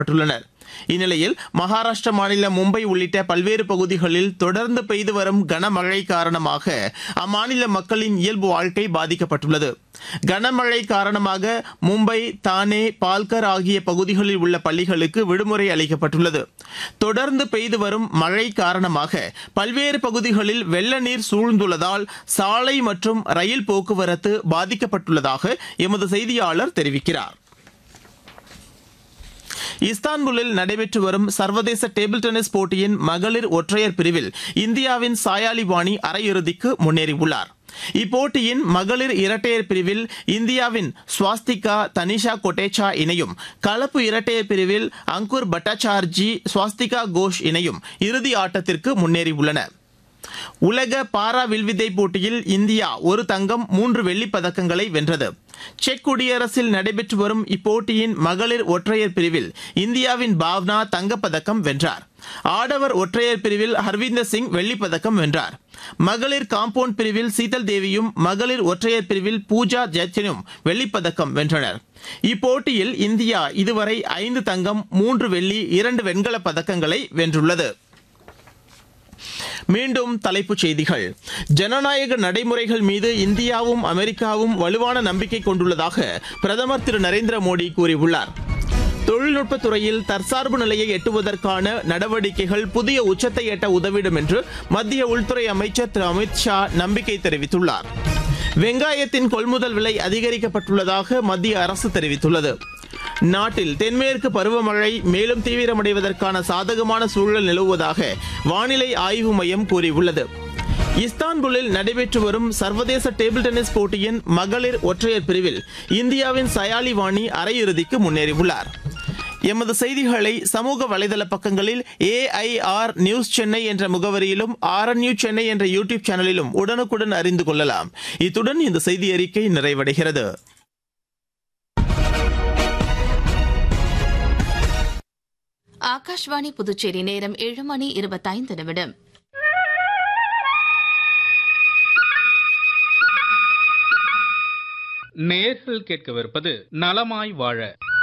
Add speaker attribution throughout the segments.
Speaker 1: பட்டுள்ளனர் இந்நிலையில் மகாராஷ்டிர மாநிலம் மும்பை உள்ளிட்ட பல்வேறு பகுதிகளில் தொடர்ந்து பெய்து வரும் கனமழை காரணமாக அம்மாநில மக்களின் இயல்பு வாழ்க்கை பாதிக்கப்பட்டுள்ளது கனமழை காரணமாக மும்பை தானே பால்கர் ஆகிய பகுதிகளில் உள்ள பள்ளிகளுக்கு விடுமுறை அளிக்கப்பட்டுள்ளது தொடர்ந்து பெய்து வரும் மழை காரணமாக பல்வேறு பகுதிகளில் வெள்ள நீர் சூழ்ந்துள்ளதால் சாலை மற்றும் ரயில் போக்குவரத்து பாதிக்கப்பட்டுள்ளதாக எமது செய்தியாளர் தெரிவிக்கிறார் இஸ்தான்புல்லில் நடைபெற்று வரும் சர்வதேச டேபிள் டென்னிஸ் போட்டியின் மகளிர் ஒற்றையர் பிரிவில் இந்தியாவின் சாயாலி வாணி அரையிறுதிக்கு முன்னேறியுள்ளார் இப்போட்டியின் மகளிர் இரட்டையர் பிரிவில் இந்தியாவின் ஸ்வாஸ்திகா தனிஷா கொட்டேச்சா இணையும் கலப்பு இரட்டையர் பிரிவில் அங்குர் பட்டாச்சார்ஜி ஸ்வாஸ்திகா கோஷ் இணையும் இறுதி ஆட்டத்திற்கு முன்னேறியுள்ளன உலக பாரா வில்வித்தை போட்டியில் இந்தியா ஒரு தங்கம் மூன்று வெள்ளிப் பதக்கங்களை வென்றது செக் குடியரசில் நடைபெற்று வரும் இப்போட்டியின் மகளிர் ஒற்றையர் பிரிவில் இந்தியாவின் பாவ்னா தங்கப்பதக்கம் வென்றார் ஆடவர் ஒற்றையர் பிரிவில் ஹர்வீந்தர் சிங் வெள்ளிப் பதக்கம் வென்றார் மகளிர் காம்பவுண்ட் பிரிவில் சீதல் தேவியும் மகளிர் ஒற்றையர் பிரிவில் பூஜா ஜெச்சனும் வெள்ளிப் பதக்கம் வென்றனர் இப்போட்டியில் இந்தியா இதுவரை ஐந்து தங்கம் மூன்று வெள்ளி இரண்டு வெண்கலப் பதக்கங்களை வென்றுள்ளது மீண்டும் தலைப்புச் செய்திகள் ஜனநாயக நடைமுறைகள் மீது இந்தியாவும் அமெரிக்காவும் வலுவான நம்பிக்கை கொண்டுள்ளதாக பிரதமர் திரு நரேந்திர மோடி கூறியுள்ளார் தொழில்நுட்பத் துறையில் தற்சார்பு நிலையை எட்டுவதற்கான நடவடிக்கைகள் புதிய உச்சத்தை எட்ட உதவிடும் என்று மத்திய உள்துறை அமைச்சர் திரு அமித் ஷா நம்பிக்கை தெரிவித்துள்ளார் வெங்காயத்தின் கொள்முதல் விலை அதிகரிக்கப்பட்டுள்ளதாக மத்திய அரசு தெரிவித்துள்ளது நாட்டில் தென்மேற்கு பருவமழை மேலும் தீவிரமடைவதற்கான சாதகமான சூழல் நிலவுவதாக வானிலை ஆய்வு மையம் கூறியுள்ளது இஸ்தான்புல்லில் நடைபெற்று வரும் சர்வதேச டேபிள் டென்னிஸ் போட்டியின் மகளிர் ஒற்றையர் பிரிவில் இந்தியாவின் சயாலி வாணி அரையிறுதிக்கு முன்னேறியுள்ளார் எமது செய்திகளை சமூக வலைதள பக்கங்களில் ஏஐஆர் நியூஸ் சென்னை என்ற முகவரியிலும் ஆர்என்யூ சென்னை என்ற யூடியூப் சேனலிலும் உடனுக்குடன் அறிந்து கொள்ளலாம் இத்துடன் இந்த செய்தி அறிக்கை நிறைவடைகிறது
Speaker 2: ஆகாஷ்வாணி புதுச்சேரி நேரம் ஏழு மணி இருபத்தைந்து நிமிடம்
Speaker 3: நேர்கள் கேட்கவிருப்பது நலமாய் வாழ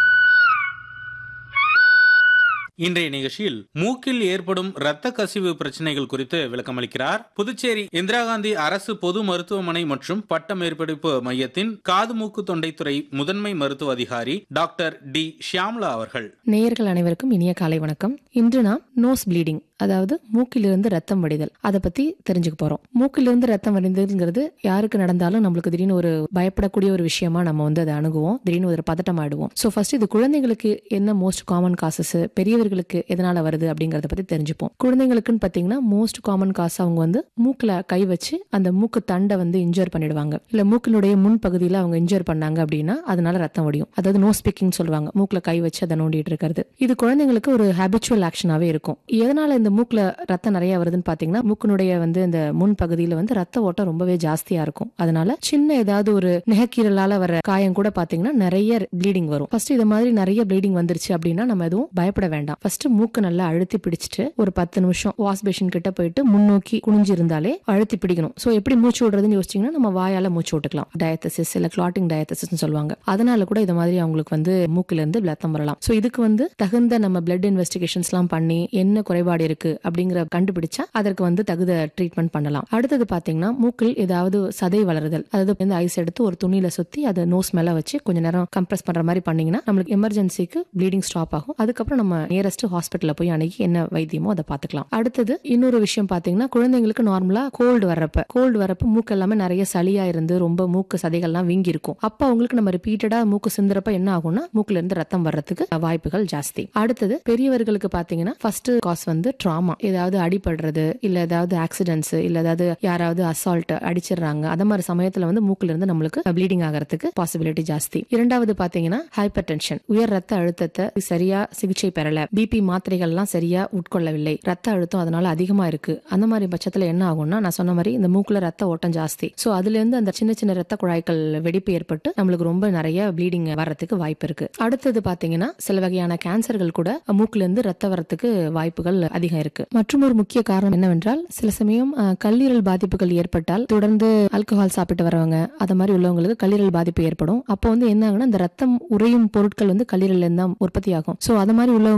Speaker 3: இன்றைய நிகழ்ச்சியில் மூக்கில் ஏற்படும் இரத்த கசிவு பிரச்சனைகள் குறித்து விளக்கமளிக்கிறார் புதுச்சேரி இந்திரா காந்தி அரசு பொது மருத்துவமனை மற்றும் பட்ட மேற்படிப்பு மையத்தின் காது மூக்கு தொண்டைத்துறை முதன்மை மருத்துவ அதிகாரி டாக்டர் டி ஷியாம்லா அவர்கள்
Speaker 4: நேயர்கள் அனைவருக்கும் இனிய காலை வணக்கம் இன்று நாம் நோஸ் ப்ளீடிங் அதாவது மூக்கிலிருந்து ரத்தம் வடிதல் அதை பத்தி தெரிஞ்சுக்க போறோம் மூக்கிலிருந்து ரத்தம் வடிதல்ங்கிறது யாருக்கு நடந்தாலும் நம்மளுக்கு திடீர்னு ஒரு பயப்படக்கூடிய ஒரு விஷயமா நம்ம வந்து அதை அணுகுவோம் திடீர்னு ஒரு பதட்டம் ஆயிடுவோம் ஸோ ஃபர்ஸ்ட் இது குழந்தைங்களுக்கு என்ன மோஸ்ட் காமன் காசஸ் பெரியவர்களுக்கு எதனால வருது அப்படிங்கறத பத்தி தெரிஞ்சுப்போம் குழந்தைங்களுக்குன்னு பாத்தீங்கன்னா மோஸ்ட் காமன் காசு அவங்க வந்து மூக்குல கை வச்சு அந்த மூக்கு தண்டை வந்து இன்ஜர் பண்ணிடுவாங்க இல்ல மூக்கினுடைய முன் பகுதியில அவங்க இன்ஜர் பண்ணாங்க அப்படின்னா அதனால ரத்தம் வடியும் அதாவது நோ ஸ்பீக்கிங் சொல்லுவாங்க மூக்குல கை வச்சு அதை நோண்டிட்டு இருக்கிறது இது குழந்தைங்களுக்கு ஒரு ஹேபிச்சுவல் ஆக்ஷனாவே இருக்கும் எதனால இந்த மூக்குல ரத்தம் நிறைய வருதுன்னு பாத்தீங்கன்னா மூக்கினுடைய வந்து இந்த முன் பகுதியில வந்து ரத்த ஓட்டம் ரொம்பவே ஜாஸ்தியா இருக்கும் அதனால சின்ன ஏதாவது ஒரு நெகக்கீரலால வர காயம் கூட பாத்தீங்கன்னா நிறைய ப்ளீடிங் வரும் ஃபர்ஸ்ட் இது மாதிரி நிறைய ப்ளீடிங் வந்துருச்சு அப்படின்னா நம்ம எதுவும் பயப்பட வேண்டாம் ஃபர்ஸ்ட் மூக்கு நல்லா அழுத்தி பிடிச்சிட்டு ஒரு பத்து நிமிஷம் வாஷ் பேஷன் கிட்ட போயிட்டு முன்னோக்கி குனிஞ்சு இருந்தாலே அழுத்தி பிடிக்கணும் சோ எப்படி மூச்சு விடுறதுன்னு யோசிச்சீங்கன்னா நம்ம வாயால மூச்சு விட்டுக்கலாம் டயத்தசிஸ் இல்ல கிளாட்டிங் டயத்தசிஸ் சொல்லுவாங்க அதனால கூட இது மாதிரி அவங்களுக்கு வந்து மூக்குல இருந்து ரத்தம் வரலாம் சோ இதுக்கு வந்து தகுந்த நம்ம பிளட் இன்வெஸ்டிகேஷன்ஸ் எல்லாம் பண்ணி என்ன குறைபாடு இருக்கு அப்படிங்கிற கண்டுபிடிச்சா அதற்கு வந்து தகுந்த ட்ரீட்மெண்ட் பண்ணலாம் அடுத்தது பாத்தீங்கன்னா மூக்கில் ஏதாவது சதை வளருதல் அதாவது வந்து ஐஸ் எடுத்து ஒரு துணியில சுத்தி அதை நோஸ் மேல வச்சு கொஞ்ச நேரம் கம்ப்ரஸ் பண்ற மாதிரி பண்ணீங்கன்னா நம்மளுக்கு எமர்ஜென்சிக்கு ப்ளீடிங் ஸ்டாப் ஆகும் அதுக்கப்புறம் நம்ம நியரஸ்ட் ஹாஸ்பிட்டல்ல போய் அணுகி என்ன வைத்தியமோ அதை பாத்துக்கலாம் அடுத்தது இன்னொரு விஷயம் பாத்தீங்கன்னா குழந்தைங்களுக்கு நார்மலா கோல்டு வர்றப்ப கோல்டு வரப்ப மூக்கு எல்லாமே நிறைய சளியா இருந்து ரொம்ப மூக்கு சதைகள்லாம் வீங்கி இருக்கும் அப்ப அவங்களுக்கு நம்ம ரிப்பீட்டடா மூக்கு சிந்துறப்ப என்ன ஆகும்னா மூக்குல இருந்து ரத்தம் வர்றதுக்கு வாய்ப்புகள் ஜாஸ்தி அடுத்தது பெரியவர்களுக்கு பாத்தீங்கன்னா ஃபர்ஸ்ட் காஸ் வந்து ட்ராமா ஏதாவது அடிபடுறது இல்ல ஏதாவது ஆக்சிடென்ட்ஸ் இல்ல ஏதாவது யாராவது அசால்ட் அடிச்சிடுறாங்க அந்த மாதிரி சமயத்துல வந்து மூக்குல இருந்து நம்மளுக்கு ப்ளீடிங் ஆகிறதுக்கு பாசிபிலிட்டி ஜாஸ்தி இரண்டாவது பாத்தீங்கன்னா ஹைப்பர் டென்ஷன் உயர் ரத்த அழுத்தத்தை சரியா சிகிச்சை பெறல பிபி மாத்திரைகள்லாம் சரியா உட்கொள்ளவில்லை ரத்த அழுத்தம் அதனால அதிகமா இருக்கு அந்த மாதிரி பட்சத்துல என்ன ஆகும்னா நான் சொன்ன மாதிரி இந்த மூக்குல ரத்த ஓட்டம் ஜாஸ்தி சோ அதுல இருந்து அந்த சின்ன சின்ன ரத்த குழாய்கள் வெடிப்பு ஏற்பட்டு நம்மளுக்கு ரொம்ப நிறைய ப்ளீடிங் வர்றதுக்கு வாய்ப்பு இருக்கு அடுத்தது பாத்தீங்கன்னா சில வகையான கேன்சர்கள் கூட மூக்குல இருந்து ரத்த வரத்துக்கு வாய்ப்புகள் அதிகம் அதிகமாயிருக்கு மற்றும் ஒரு முக்கிய காரணம் என்னவென்றால் சில சமயம் அஹ், கல்லீரல் பாதிப்புகள் ஏற்பட்டால் தொடர்ந்து ஆல்கஹால் சாப்பிட்டு வரவங்க அது மாதிரி உள்ளவங்களுக்கு கல்லீரல் பாதிப்பு ஏற்படும் அப்போ வந்து என்ன ஆகும்னா இந்த ரத்தம் உறையும் பொருட்கள் வந்து கல்லீரல்ல இருந்து தான் உற்பத்தி ஆகும் ஸோ அது மாதிரி உள்ளவங்க